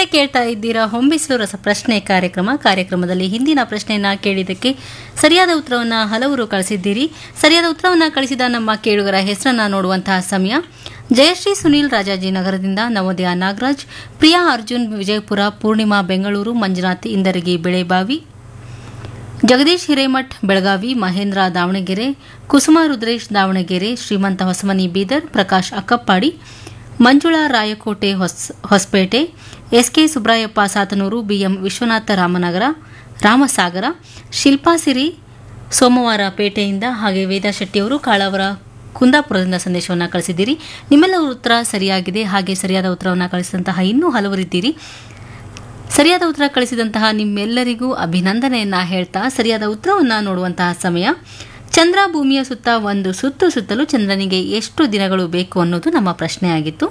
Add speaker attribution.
Speaker 1: ಕೇಳ್ತಾ ಇದ್ದೀರಾ ಹೊಂಬಿಸಲು ರಸ ಪ್ರಶ್ನೆ ಕಾರ್ಯಕ್ರಮ ಕಾರ್ಯಕ್ರಮದಲ್ಲಿ ಹಿಂದಿನ ಪ್ರಶ್ನೆಯನ್ನ ಕೇಳಿದ್ದಕ್ಕೆ ಸರಿಯಾದ ಉತ್ತರವನ್ನು ಹಲವರು ಕಳಿಸಿದ್ದೀರಿ ಸರಿಯಾದ ಉತ್ತರವನ್ನು ಕಳಿಸಿದ ನಮ್ಮ ಕೇಳುಗರ ಹೆಸರನ್ನ ನೋಡುವಂತಹ ಸಮಯ ಜಯಶ್ರೀ ಸುನೀಲ್ ರಾಜಾಜಿನಗರದಿಂದ ನವೋದಯ ನಾಗರಾಜ್ ಪ್ರಿಯಾ ಅರ್ಜುನ್ ವಿಜಯಪುರ ಪೂರ್ಣಿಮಾ ಬೆಂಗಳೂರು ಮಂಜುನಾಥ್ ಇಂದರಗಿ ಬೆಳೆಬಾವಿ ಜಗದೀಶ್ ಹಿರೇಮಠ್ ಬೆಳಗಾವಿ ಮಹೇಂದ್ರ ದಾವಣಗೆರೆ ಕುಸುಮ ರುದ್ರೇಶ್ ದಾವಣಗೆರೆ ಶ್ರೀಮಂತ ಹೊಸಮನಿ ಬೀದರ್ ಪ್ರಕಾಶ್ ಅಕ್ಕಪ್ಪಾಡಿ ಮಂಜುಳಾ ರಾಯಕೋಟೆ ಹೊಸ್ ಹೊಸಪೇಟೆ ಎಸ್ಕೆ ಸುಬ್ರಾಯಪ್ಪ ಸಾತನೂರು ಬಿಎಂ ವಿಶ್ವನಾಥ ರಾಮನಗರ ರಾಮಸಾಗರ ಶಿಲ್ಪಾ ಸಿರಿ ಸೋಮವಾರ ಪೇಟೆಯಿಂದ ಹಾಗೆ ವೇದಾ ಶೆಟ್ಟಿಯವರು ಕಾಳವರ ಕುಂದಾಪುರದಿಂದ ಸಂದೇಶವನ್ನು ಕಳಿಸಿದ್ದೀರಿ ನಿಮ್ಮೆಲ್ಲರ ಉತ್ತರ ಸರಿಯಾಗಿದೆ ಹಾಗೆ ಸರಿಯಾದ ಉತ್ತರವನ್ನು ಕಳಿಸಿದಂತಹ ಇನ್ನೂ ಹಲವರಿದ್ದೀರಿ ಸರಿಯಾದ ಉತ್ತರ ಕಳಿಸಿದಂತಹ ನಿಮ್ಮೆಲ್ಲರಿಗೂ ಅಭಿನಂದನೆಯನ್ನ ಹೇಳ್ತಾ ಸರಿಯಾದ ಉತ್ತರವನ್ನು ನೋಡುವಂತಹ ಸಮಯ ಚಂದ್ರ ಭೂಮಿಯ ಸುತ್ತ ಒಂದು ಸುತ್ತು ಸುತ್ತಲು ಚಂದ್ರನಿಗೆ ಎಷ್ಟು ದಿನಗಳು ಬೇಕು ಅನ್ನೋದು ನಮ್ಮ ಪ್ರಶ್ನೆಯಾಗಿತ್ತು